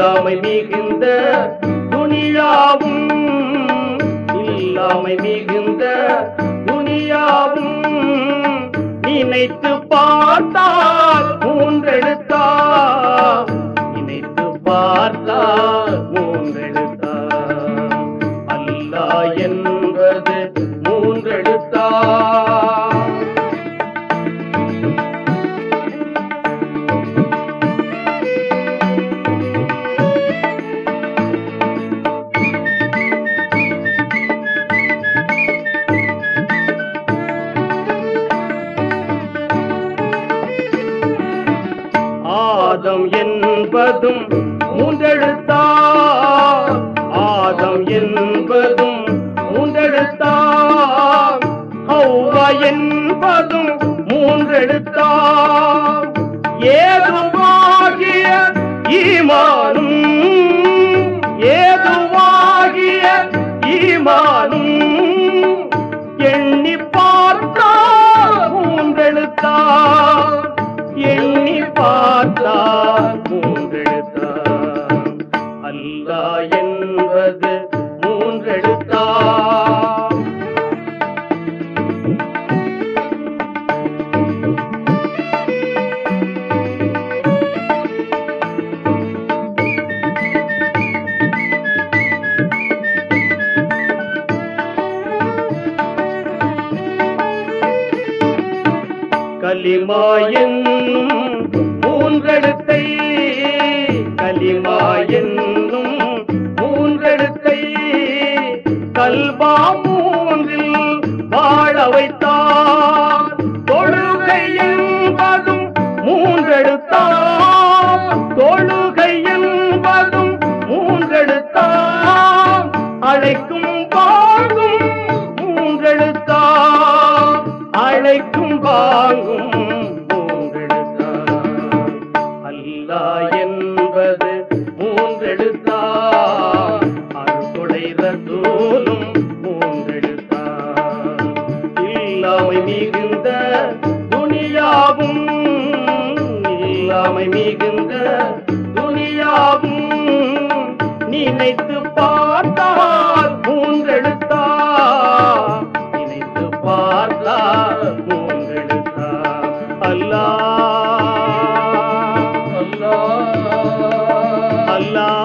இல்லாமை மிகுந்த துணியாவும் இல்லாமை மிகுந்த துணியாவும் நினைத்து பார்த்தால் மூன்றெழுத்தா நினைத்து பார்த்தால் மூன்றெழுத்தா அல்லாஹ் என்பது மூன்றெழுத்தா ஆதம் என்பதும் மூன்றெழுத்தா ஆதம் என்பதும் மூன்றெழுத்தா ஹவ்வா என்பதும் மூன்றெழுத்தா ஏதுவாகிய ஈமானும் ஏதுவாகிய ஈமானும் எண்ணி பார்த்தால் மூன்றெழுத்தா எண்ணி பார்த்தால் மூன்றெழுத்தா அல்லாஹ் என்பது மூன்றெழுத்தா கலிமா என்னும் மூன்றெழுத்தை கலிமா என்னும் மூன்றெழுத்தை கல்வா மூன்றில் வாழ வைத்தார் தொழுகை என்பதும் மூன்றெழுத்தார் தொழுகை என்பதும் மூன்றெழுத்தார் அழைக்கும் வாங்கும் மூன்றெழுத்தார் அழைக்கும் வாங்கும் மூன்றெழுத்தார் அல்லாஹ் என்பது மூன்றெழுத்தார் அருள்கொடை ரசூலும் மூன்றெழுத்தார் இல்லாமை மிகுந்த துணியாவும் இல்லாமை மிகுந்த துணியாவும் நினைத்து பார்த்தால் மூன்றெழுத்தா நினைத்து பார்த்தால் மூன்றெழுத்தா அல்லாஹ் அல்லாஹ் அல்லாஹ்